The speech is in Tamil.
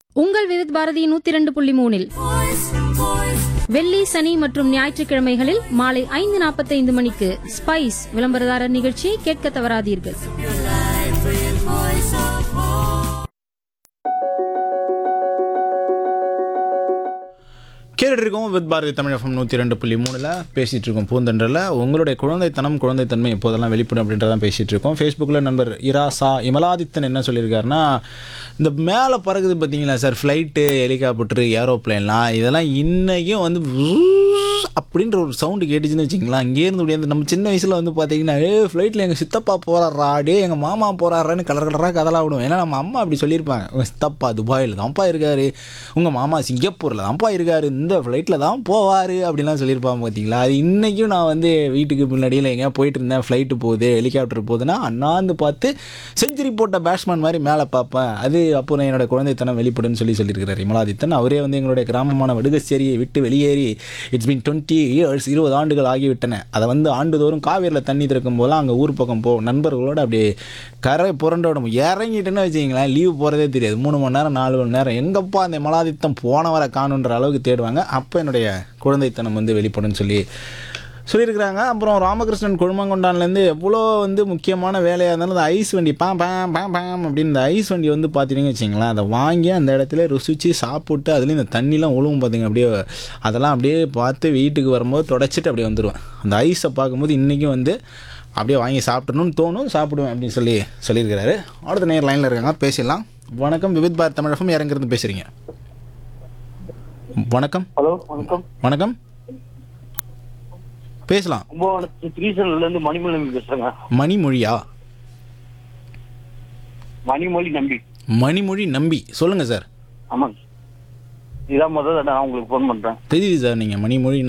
உங்கள் விவித் பாரதி நூத்தி இரண்டு புள்ளி மூணில் வெள்ளி சனி மற்றும் ஞாயிற்றுக்கிழமைகளில் மாலை ஐந்து நாற்பத்தைந்து மணிக்கு ஸ்பைஸ் விளம்பரதாரர் நிகழ்ச்சியை கேட்க தவறாதீர்கள் கேட்டுட்டு இருக்கோம் வித் பாரதி தமிழ் எஃப்எம் நூற்றி ரெண்டு புள்ளி மூணில் பேசிகிட்டு இருக்கோம் பூந்தென்றில் உங்களுடைய குழந்தைத்தனம் குழந்தைத்தன்மை இப்போதெல்லாம் வெளிப்படும் அப்படின்றதான் பேசிகிட்டு இருக்கோம் ஃபேஸ்புக்கில் நண்பர் இராசா இமலாதித்தன் என்ன சொல்லியிருக்காருன்னா இந்த மேலே பறகுது பார்த்தீங்களா சார் ஃப்ளைட்டு ஹெலிகாப்டரு ஏரோப்ளேன்லாம் இதெல்லாம் இன்றைக்கும் வந்து வ்ரூஸ் அப்படின்ற ஒரு சவுண்டு கேட்டுச்சுன்னு வச்சிங்களா அங்கேருந்து முடியாது நம்ம சின்ன வயசில் வந்து பார்த்தீங்கன்னா ஏ ஃப்ளைட்டில் எங்கள் சித்தப்பா போகிறாரா டே எங்கள் மாமா போகிறாரான்னு கலர் கலராக கதலாம் விடுவோம் ஏன்னா நம்ம அம்மா அப்படி சொல்லியிருப்பாங்க உங்கள் சித்தப்பா துபாயில் தான்ப்பா இருக்காரு உங்கள் மாமா சிங்கப்பூரில் தான்ப்பா இருக்காரு இந்த ஃப்ளைட்டில் தான் போவார் அப்படிலாம் சொல்லியிருப்பாங்க பார்த்தீங்களா அது இன்றைக்கும் நான் வந்து வீட்டுக்கு முன்னாடியில் எங்கேயா போயிட்டு இருந்தேன் ஃப்ளைட்டு போகுது ஹெலிகாப்டர் போகுதுன்னா அண்ணாந்து பார்த்து செஞ்சுரி போட்ட பேட்ஸ்மேன் மாதிரி மேலே பார்ப்பேன் அது அப்போ நான் என்னோட குழந்தைத்தனம் வெளிப்படுன்னு சொல்லி சொல்லியிருக்கிறார் இமலாதித்தன் அவரே வந்து எங்களுடைய கிராமமான வடுகச்சேரியை விட்டு வெளியேறி இட்ஸ் பின் டுவெண்ட்டி இயர்ஸ் இருபது ஆண்டுகள் ஆகிவிட்டன அதை வந்து ஆண்டுதோறும் காவிரியில் தண்ணி திறக்கும் போதெல்லாம் அங்கே ஊர் பக்கம் போ நண்பர்களோட அப்படியே கரை புரண்டோட இறங்கிட்டுன்னு வச்சிங்களேன் லீவ் போகிறதே தெரியாது மூணு மணி நேரம் நாலு மணி நேரம் எங்கப்பா அந்த மலாதித்தம் போனவரை காணுன்ற அளவுக்கு தேடுவாங்க அப்போ என்னுடைய குழந்தைத்தனம் வந்து வெளிப்படும்னு சொல்லி சொல்லியிருக்கிறாங்க அப்புறம் ராமகிருஷ்ணன் கொழுமங்கொண்டான்லேருந்து எவ்வளோ வந்து முக்கியமான வேலையாக இருந்தாலும் அந்த ஐஸ் வண்டி பாம் பாம் பாம் பாம் அப்படின்னு இந்த ஐஸ் வண்டி வந்து பார்த்தீங்கன்னு வச்சிங்களேன் அதை வாங்கி அந்த இடத்துல ருசிச்சு சாப்பிட்டு அதுலேயும் இந்த தண்ணிலாம் ஒழுகும் பார்த்தீங்க அப்படியே அதெல்லாம் அப்படியே பார்த்து வீட்டுக்கு வரும்போது தொடச்சிட்டு அப்படியே வந்துடுவேன் அந்த ஐஸை பார்க்கும்போது இன்றைக்கும் வந்து அப்படியே வாங்கி சாப்பிடணும்னு தோணும் சாப்பிடுவேன் அப்படின்னு சொல்லி சொல்லியிருக்கிறாரு அடுத்த நேர் லைனில் இருக்காங்க பேசிடலாம் வணக்கம் விவித் பாரத் தமிழகம் இறங்கிருந்து பேசுகிறீங்க வணக்கம் ஹலோ வணக்கம் வணக்கம் பேசலாம் கும்பகோணத்து திரீசன்ல இருந்து மணிமொழி நம்பி பேசுறேங்க மணிமொழியா மணிமொழி நம்பி மணிமொழி நம்பி சொல்லுங்க சார் ஆமாங்க இதான் முதல்ல நான் உங்களுக்கு ஃபோன் பண்றேன் தெரியுது சார் நீங்கள் மணிமொழி